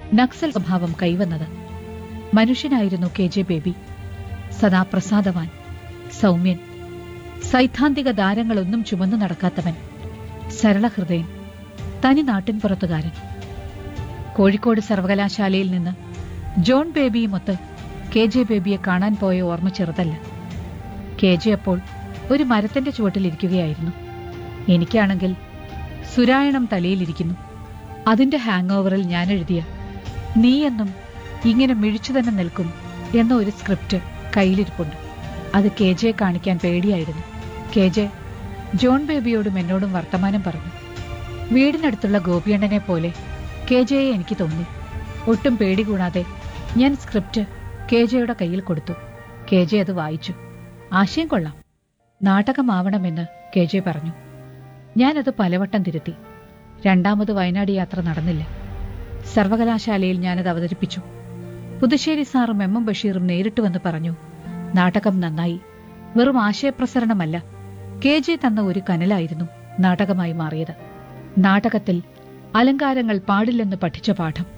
നക്സൽ സ്വഭാവം കൈവന്നത് മനുഷ്യനായിരുന്നു K J baby സദാ പ്രസാദവാൻ സൗമ്യൻ സൈദ്ധാന്തിക ദാരങ്ങളൊന്നും ചുമന്നു നടക്കാത്തവൻ സരളഹൃദയൻ തനി നാട്ടിൻപുറത്തുകാരൻ കോഴിക്കോട് സർവകലാശാലയിൽ നിന്ന് ജോൺ ബേബിയുമൊത്ത് കെ ജെ ബേബിയെ കാണാൻ പോയ ഓർമ്മ ചെറുതല്ല കെ ജെ അപ്പോൾ ഒരു മരത്തിന്റെ ചുവട്ടിലിരിക്കുകയായിരുന്നു എനിക്കാണെങ്കിൽ സുരായണം തലയിലിരിക്കുന്നു അതിന്റെ ഹാങ് ഓവറിൽ ഞാൻ എഴുതിയ നീ എന്നും ഇങ്ങനെ മിഴിച്ചു തന്നെ നിൽക്കും എന്ന ഒരു സ്ക്രിപ്റ്റ് കയ്യിലിരിപ്പുണ്ട് അത് കെ ജെ കാണിക്കാൻ പേടിയായിരുന്നു കെ ജെ ജോൺ ബേബിയോടും എന്നോടും വർത്തമാനം പറഞ്ഞു വീടിനടുത്തുള്ള ഗോപിയണ്ണനെ പോലെ കെ ജെയെ എനിക്ക് തോന്നി ഒട്ടും പേടി കൂടാതെ ഞാൻ സ്ക്രിപ്റ്റ് കെ ജെയുടെ കയ്യിൽ കൊടുത്തു കെ ജെ അത് വായിച്ചു ആശയം കൊള്ളാം നാടകമാവണമെന്ന് കെ ജെ പറഞ്ഞു ഞാനത് പലവട്ടം തിരുത്തി രണ്ടാമത് വയനാട് യാത്ര നടന്നില്ല സർവകലാശാലയിൽ ഞാനത് അവതരിപ്പിച്ചു പുതുശ്ശേരി സാറും എം എം ബഷീറും നേരിട്ട് വന്ന് പറഞ്ഞു നാടകം നന്നായി വെറും ആശയപ്രസരണമല്ല കെ ജെ തന്ന ഒരു കനലായിരുന്നു നാടകമായി മാറിയത് നാടകത്തിൽ അലങ്കാരങ്ങൾ പാടില്ലെന്ന് പഠിച്ച പാഠം